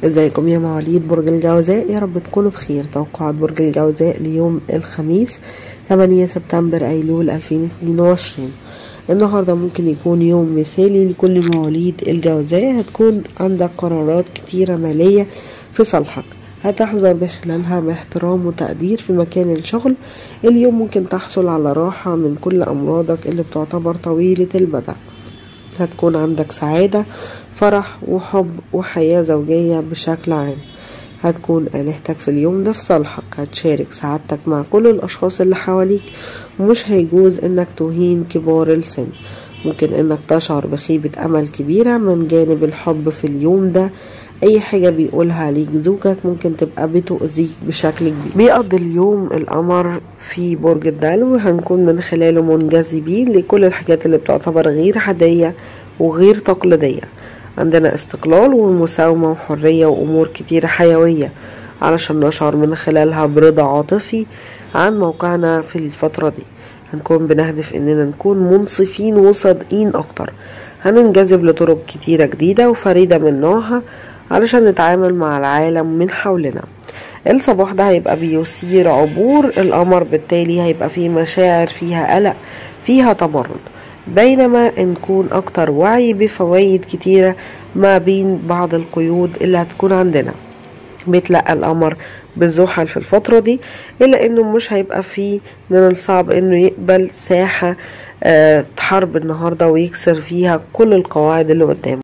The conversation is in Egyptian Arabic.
ازيكم يا مواليد برج الجوزاء يا رب تكونوا بخير توقعات برج الجوزاء ليوم الخميس 8 سبتمبر ايلول 2022 النهاردة ممكن يكون يوم مثالي لكل مواليد الجوزاء هتكون عندك قرارات كتيرة مالية في صالحك هتحظى بخلالها باحترام وتقدير في مكان الشغل اليوم ممكن تحصل على راحة من كل أمراضك اللي بتعتبر طويلة المدى هتكون عندك سعادة فرح وحب وحياة زوجية بشكل عام هتكون آلهتك في اليوم ده في صالحك هتشارك سعادتك مع كل الأشخاص اللي حواليك ومش هيجوز إنك تهين كبار السن ممكن إنك تشعر بخيبة أمل كبيرة من جانب الحب في اليوم ده أي حاجة بيقولها ليك زوجك ممكن تبقى بتؤذيك بشكل كبير بيقضي اليوم القمر في برج الدلو هنكون من خلاله منجذبين لكل الحاجات اللي بتعتبر غير عادية وغير تقليدية عندنا استقلال ومساومة وحرية وأمور كتيرة حيوية علشان نشعر من خلالها برضا عاطفي عن موقعنا في الفترة دي هنكون بنهدف إننا نكون منصفين وصادقين أكتر هننجذب لطرق كتيرة جديدة وفريدة من نوعها علشان نتعامل مع العالم من حولنا الصباح ده هيبقى بيثير عبور القمر بالتالي هيبقى فيه مشاعر فيها قلق فيها تمرد بينما نكون أكتر وعي بفوائد كتيرة ما بين بعض القيود اللي هتكون عندنا بيتلقى القمر بالزحل في الفترة دي إلا إنه مش هيبقى فيه من الصعب إنه يقبل ساحة حرب النهاردة ويكسر فيها كل القواعد اللي قدامه